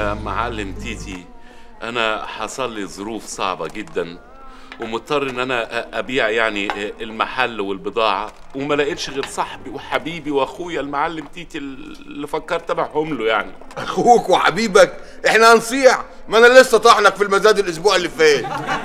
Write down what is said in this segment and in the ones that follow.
يا معلم تيتي انا حصل لي ظروف صعبه جدا ومضطر ان انا أ- ابيع يعني المحل والبضاعه وما لقيتش غير صاحبي وحبيبي واخويا المعلم تيتي اللي فكرت ابيعهم له يعني اخوك وحبيبك احنا هنصيع ما انا لسه طحنك في المزاد الاسبوع اللي فات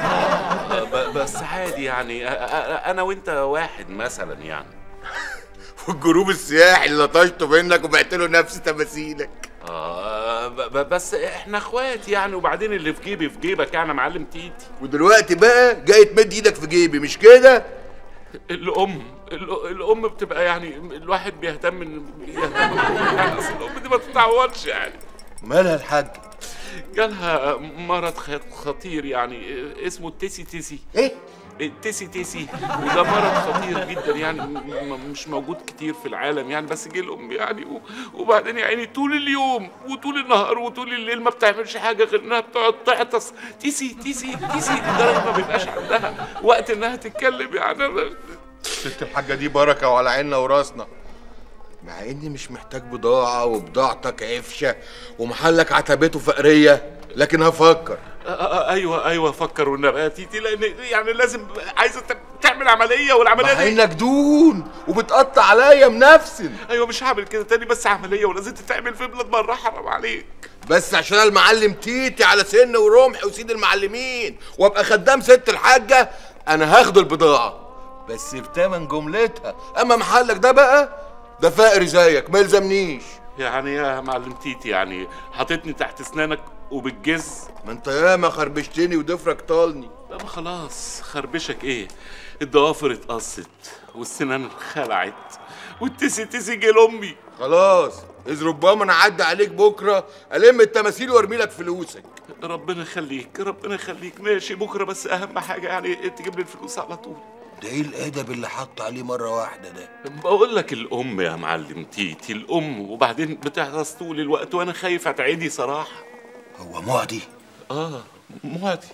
ب- بس عادي يعني أ- أ- انا وانت واحد مثلا يعني والجروب السياحي اللي لطشته منك وبعت له نفس تماثيلك آه ب- ب- بس احنا اخوات يعني وبعدين اللي في جيبي في جيبك يعني يا معلم تيتي ودلوقتي بقى جاي تمد ايدك في جيبي مش كده الام ال- الام بتبقى يعني الواحد بيهتم إن يهتم يعني أصل الام دي ما تتعوضش يعني مالها الحاج جالها مرض خ- خطير يعني اسمه التيسي تيسي ايه التيسي تيسي وده مرض خطير جدا يعني م- م- مش موجود كتير في العالم يعني بس جه الام يعني و- وبعدين يعني طول اليوم وطول النهار وطول الليل ما بتعملش حاجه غير انها بتقعد تعطس تيسي تيسي تيسي لدرجه ما بيبقاش عندها وقت انها تتكلم يعني ست الحاجة دي بركة وعلى عيننا وراسنا مع اني مش محتاج بضاعة وبضاعتك عفشة ومحلك عتبته فقرية لكن هفكر آه، آه، ايوه ايوه فكر والنبي يا تيتي لان يعني لازم عايزه ت- تعمل عمليه والعمليه مع دي انك دون وبتقطع عليا منفسن ايوه مش هعمل كده تاني بس عمليه ولازم تتعمل في بلاد بره حرام عليك بس عشان أنا المعلم تيتي على سن ورمح وسيد المعلمين وابقى خدام ست الحاجة انا هاخد البضاعة بس بتمن جملتها اما محلك ده بقى ده فقري زيك ما يلزمنيش يعني يا معلم تيتي يعني حاططني تحت اسنانك وبالجز ما انت ياما خربشتني وضفرك طالني لا ما خلاص خربشك ايه الضوافر اتقصت والسنان خلعت والتسي تسي جه لامي خلاص اذ ربما انا اعدي عليك بكره الم التماثيل وارمي لك فلوسك ربنا يخليك ربنا يخليك ماشي بكره بس اهم حاجه يعني تجيب لي الفلوس على طول ده ايه الادب اللي حط عليه مره واحده ده بقول لك الام يا معلم تيتي الام وبعدين بتحرص طول الوقت وانا خايف اتعدي صراحه هو معدي اه معدي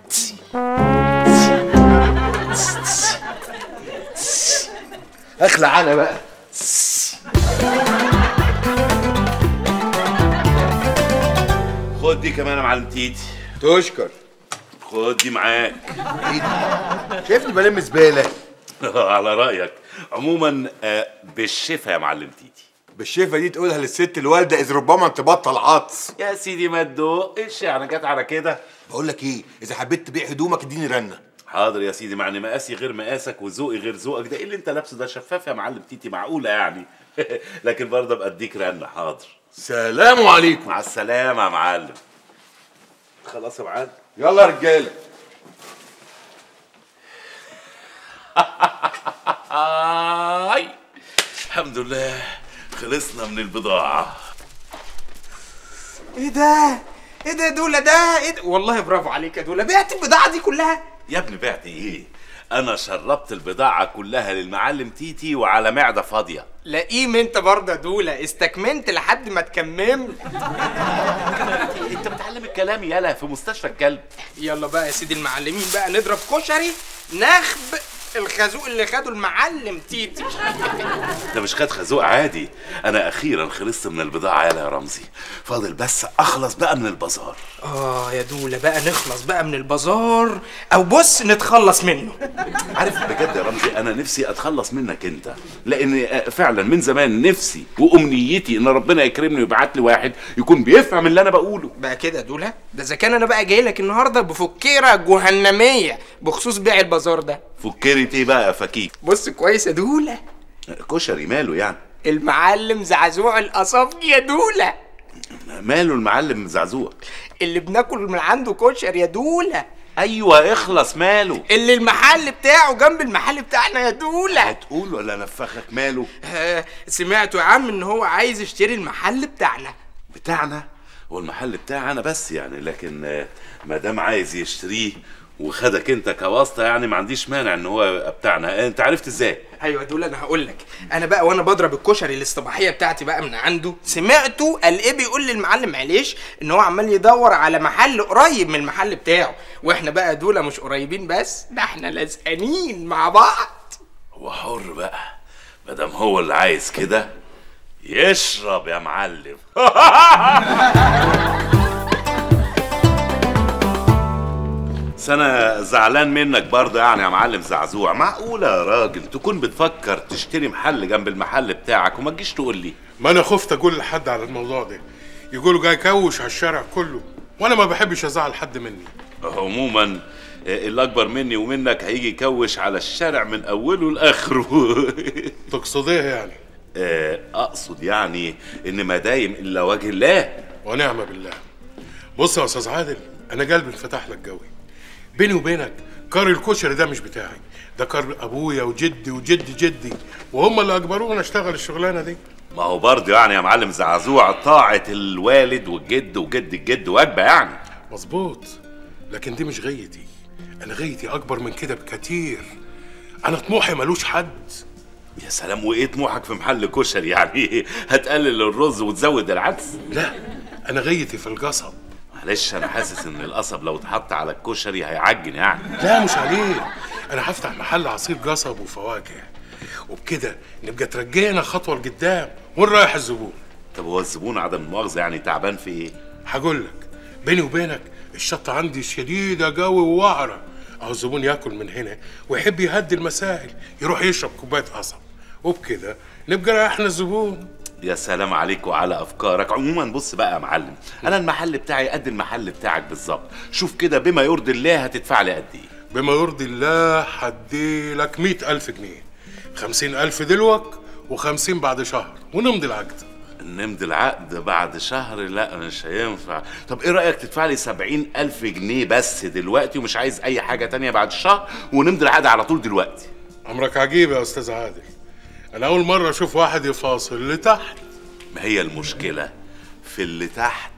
اخلع انا بقى خد دي كمان يا معلم تيتي تشكر خد دي معاك ايه دي شايفني بلم زباله على رايك عموما آه، بالشفا يا معلم تيتي بالشفه دي تقولها للست الوالده اذ ربما تبطل عطس يا سيدي ما تدوقش يعني جت على كده بقول لك ايه اذا حبيت تبيع هدومك اديني رنه حاضر يا سيدي معني مقاسي غير مقاسك وذوقي غير ذوقك ده ايه اللي انت لابسه ده شفاف يا معلم تيتي معقوله يعني لكن برضه ابقى اديك رنه حاضر سلام عليكم مع السلامه يا معلم خلاص يا معلم يلا يا رجاله آي الحمد لله خلصنا من البضاعة ايه ده؟ ايه ده يا دولا ده؟ ايه ده؟ والله برافو عليك يا دولا بعت البضاعة دي كلها؟ يا ابني بعت ايه؟ أنا شربت البضاعة كلها للمعلم تيتي وعلى معدة فاضية لئيم انت برضه يا دولا استكمنت لحد ما تكممت أنت بتعلم الكلام يالا في مستشفى الكلب يلا بقى يا سيدي المعلمين بقى نضرب كشري نخب الخازوق اللي خده المعلم تيتي ده مش خد خازوق عادي أنا أخيرا خلصت من البضاعة يالا يا رمزي فاضل بس أخلص بقى من البازار اه يا دولا بقى نخلص بقى من البازار او بص نتخلص منه عارف بجد يا رمزي انا نفسي اتخلص منك انت لان آه، فعلا من زمان نفسي وامنيتي ان ربنا يكرمني ويبعت لي واحد يكون بيفهم اللي انا بقوله بقى كده يا دولا ده اذا كان انا بقى جاي لك النهارده بفكيره جهنميه بخصوص بيع البازار ده فكرت ايه بقى يا فكيك بص كويس يا دولا كشري ماله يعني المعلم زعزوع القصافجي يا دولا ماله المعلم زعزوع اللي بناكل من عنده كشري يا دولا ايوه اخلص ماله اللي المحل بتاعه جنب المحل بتاعنا يا دولا هتقول ولا نفخك ماله آه سمعتوا يا عم ان هو عايز يشتري المحل بتاعنا بتاعنا والمحل بتاعنا بس يعني لكن آه، ما دام عايز يشتريه وخدك انت كواسطه يعني ما عنديش مانع ان هو يبقى بتاعنا انت عرفت ازاي ايوه دول انا هقول لك انا بقى وانا بضرب الكشري الاصطباحيه بتاعتي بقى من عنده سمعته قال ايه بيقول للمعلم معلش ان هو عمال يدور على محل قريب من المحل بتاعه واحنا بقى دول مش قريبين بس ده احنا لازقانين مع بعض هو حر بقى مادام هو اللي عايز كده يشرب يا معلم بس انا زعلان منك برضه يعني يا معلم زعزوع معقوله يا راجل تكون بتفكر تشتري محل جنب المحل بتاعك وما تجيش تقول لي ما انا خفت اقول لحد على الموضوع ده يقولوا جاي كوش على الشارع كله وانا ما بحبش ازعل حد مني عموما آه، اللي اكبر مني ومنك هيجي يكوش على الشارع من اوله لاخره تقصد ايه يعني آه، اقصد يعني ان ما دايم الا وجه الله ونعم بالله بص يا استاذ عادل انا قلبي انفتح لك قوي بيني وبينك كار الكشري ده مش بتاعي ده كار ابويا وجدي وجد جدي وهم اللي اجبرونا اشتغل الشغلانه دي ما هو برضه يعني يا معلم زعزوع طاعة الوالد والجد وجد الجد واجبة يعني مظبوط لكن دي مش غايتي انا غايتي اكبر من كده بكتير انا طموحي ملوش حد يا سلام وايه طموحك في محل كشري يعني هتقلل الرز وتزود العدس لا انا غايتي في القصب معلش انا حاسس ان القصب لو اتحط على الكشري هيعجن يعني لا مش عليه انا هفتح محل عصير قصب وفواكه وبكده نبقى ترجينا خطوه لقدام وين رايح الزبون طب هو الزبون عدم المؤاخذة يعني تعبان في ايه هقول لك بيني وبينك الشطه عندي شديده قوي ووعره اهو الزبون ياكل من هنا ويحب يهدي المسائل يروح يشرب كوبايه قصب وبكده نبقى ريحنا الزبون يا سلام عليك وعلى افكارك عموما بص بقى يا معلم انا المحل بتاعي قد المحل بتاعك بالظبط شوف كده بما يرضي الله هتدفع لي قد ايه بما يرضي الله هدي لك مئة ألف جنيه خمسين ألف دلوك وخمسين بعد شهر ونمضي العقد نمضي العقد بعد شهر لا مش هينفع طب ايه رأيك تدفع لي سبعين ألف جنيه بس دلوقتي ومش عايز أي حاجة تانية بعد الشهر ونمضي العقد على طول دلوقتي أمرك عجيب يا أستاذ عادل أنا أول مرة أشوف واحد يفاصل لتحت ما هي المشكلة في اللي تحت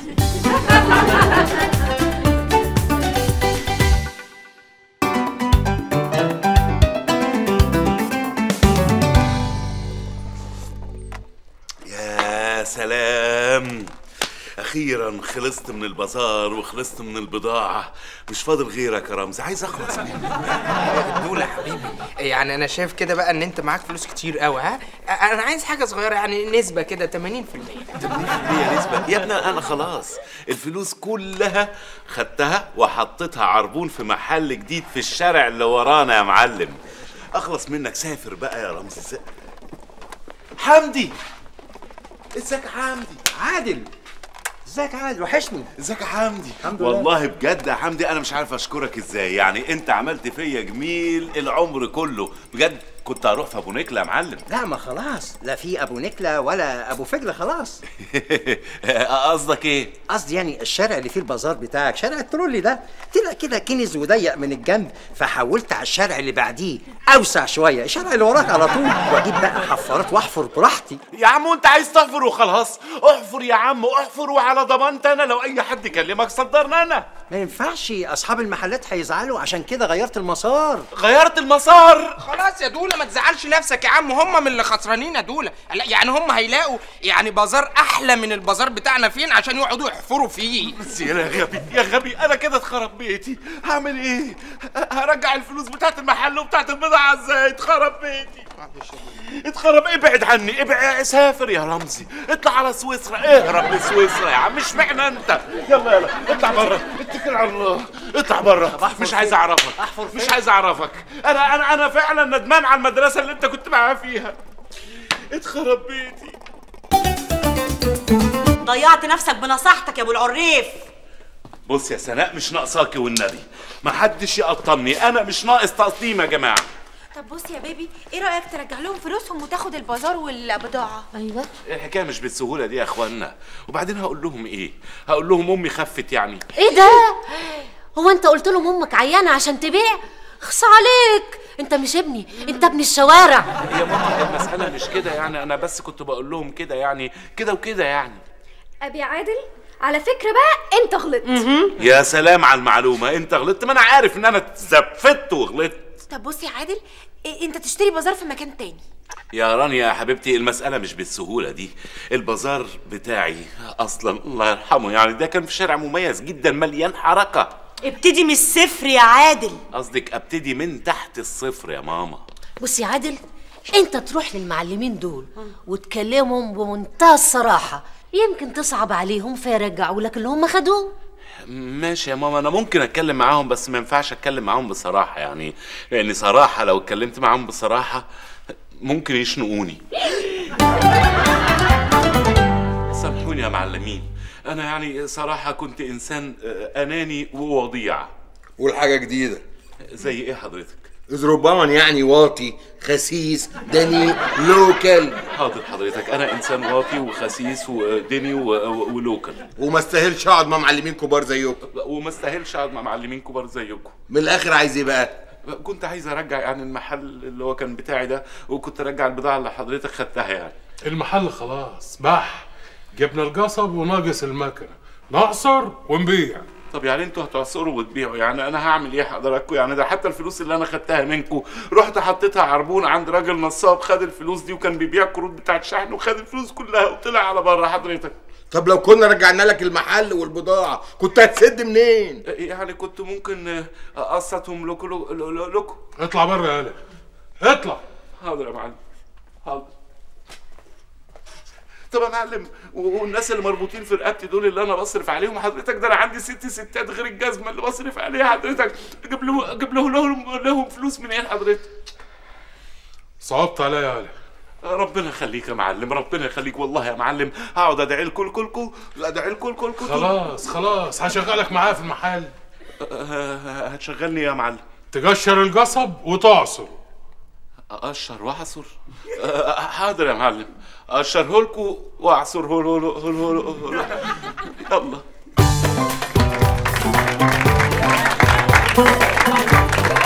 يا سلام اخيرا خلصت من البازار وخلصت من البضاعه مش فاضل غيرك يا رمزي عايز اخلص منك دول يا حبيبي يعني انا شايف كده بقى ان انت معاك فلوس كتير قوي ها انا عايز حاجه صغيره يعني نسبه كده 80% ليه نسبة يا ابني انا خلاص الفلوس كلها خدتها وحطيتها عربون في محل جديد في الشارع اللي ورانا يا معلم اخلص منك سافر بقى يا رمزي س... حمدي ازيك يا حمدي عادل ازيك يا عادل وحشني ازيك يا حمدي الحمد لله. والله بجد يا حمدي انا مش عارف اشكرك ازاي يعني انت عملت فيا جميل العمر كله بجد كنت هروح في ابو نكله يا معلم لا ما خلاص لا في ابو نكله ولا ابو فجله خلاص قصدك ايه قصدي يعني الشارع اللي فيه البازار بتاعك شارع الترولي ده طلع كده كنز وضيق من الجنب فحولت على الشارع اللي بعديه اوسع شويه الشارع اللي وراك على طول واجيب بقى حفارات واحفر براحتي يا عم وانت عايز تحفر وخلاص احفر يا عم احفر وعلى ضمانتي انا لو اي حد كلمك صدرنا انا ما ينفعش اصحاب المحلات هيزعلوا عشان كده غيرت المسار غيرت المسار خلاص يا دوله ما تزعلش نفسك يا عم هم من اللي خسرانين يا دوله لا يعني هم هيلاقوا يعني بازار احلى من البازار بتاعنا فين عشان يقعدوا يحفروا فيه بس يا غبي يا غبي انا كده اتخرب بيتي هعمل ايه هرجع الفلوس بتاعت المحل وبتاعت البضاعه ازاي اتخرب بيتي اتخرب ابعد عني ابعد سافر يا رمزي اطلع على سويسرا اهرب لسويسرا يا عم مش معنى انت يلا يلا اطلع بره اتكل على الله اطلع بره مش عايز اعرفك مش عايز اعرفك انا انا انا فعلا ندمان على المدرسه اللي انت كنت معايا فيها اتخرب بيتي ضيعت نفسك بنصيحتك يا ابو العريف بص يا سناء مش ناقصاكي والنبي ما حدش يقطمني انا مش ناقص تقطيم يا جماعه طب بص يا بيبي ايه رايك ترجع لهم فلوسهم وتاخد البازار والبضاعه ايوه الحكايه مش بالسهوله دي يا اخوانا وبعدين هقول لهم ايه هقول لهم امي خفت يعني ايه ده هو انت قلت لهم امك عيانه عشان تبيع خص عليك انت مش ابني انت ابن الشوارع يا ماما المساله مش كده يعني انا بس كنت بقول لهم كده يعني كده وكده يعني ابي عادل على فكره بقى انت غلطت يا سلام على المعلومه انت غلطت ما انا عارف ان انا اتزفت وغلطت طب بص يا عادل إيه انت تشتري بازار في مكان تاني يا رانيا يا حبيبتي المسألة مش بالسهولة دي البازار بتاعي أصلا الله يرحمه يعني ده كان في شارع مميز جدا مليان حركة ابتدي من الصفر يا عادل قصدك أبتدي من تحت الصفر يا ماما بص يا عادل انت تروح للمعلمين دول وتكلمهم بمنتهى الصراحه يمكن تصعب عليهم فيرجعوا لك اللي هم خدوه ماشي يا ماما انا ممكن اتكلم معاهم بس ما ينفعش اتكلم معاهم بصراحه يعني لان صراحه لو اتكلمت معاهم بصراحه ممكن يشنقوني سامحوني يا معلمين انا يعني صراحه كنت انسان آه، اناني ووضيع والحاجه جديده زي ايه حضرتك زربان يعني واطي خسيس دني لوكال حاضر حضرتك انا انسان واطي وخسيس ودني و- و- ولوكال وما استاهلش اقعد مع معلمين كبار زيكم وما استاهلش اقعد مع معلمين كبار زيكم من الاخر عايز ايه بقى كنت عايز ارجع يعني المحل اللي هو كان بتاعي ده وكنت ارجع البضاعه اللي حضرتك خدتها يعني المحل خلاص بح جبنا القصب وناقص المكنه نعصر ونبيع طب يعني انتوا هتعصروا وتبيعوا يعني انا هعمل ايه حضراتكم يعني ده حتى الفلوس اللي انا خدتها منكم رحت حطيتها عربون عند راجل نصاب خد الفلوس دي وكان بيبيع كروت بتاعت شحن وخد الفلوس كلها وطلع على بره حضرتك طب لو كنا رجعنا لك المحل والبضاعه كنت هتسد منين يعني كنت ممكن اقسطهم لكم لكم اطلع بره يا هلا اطلع حاضر يا معلم حاضر طب يا معلم و- والناس اللي مربوطين في رقبتي دول اللي انا بصرف عليهم حضرتك ده انا عندي ست ستات غير الجزمه اللي بصرف عليها حضرتك اجيب له اجيب له لهم لهم فلوس منين حضرتك صعبت عليا يا هلا ربنا يخليك يا معلم ربنا يخليك والله يا معلم هقعد ادعي لكم كلكم ادعي لكم كلكم خلاص خلاص هشغلك معايا في المحل هتشغلني يا معلم تقشر القصب وتعصر اقشر واعصر أه، حاضر يا معلم اقشره لكم واعصره له له له له يلا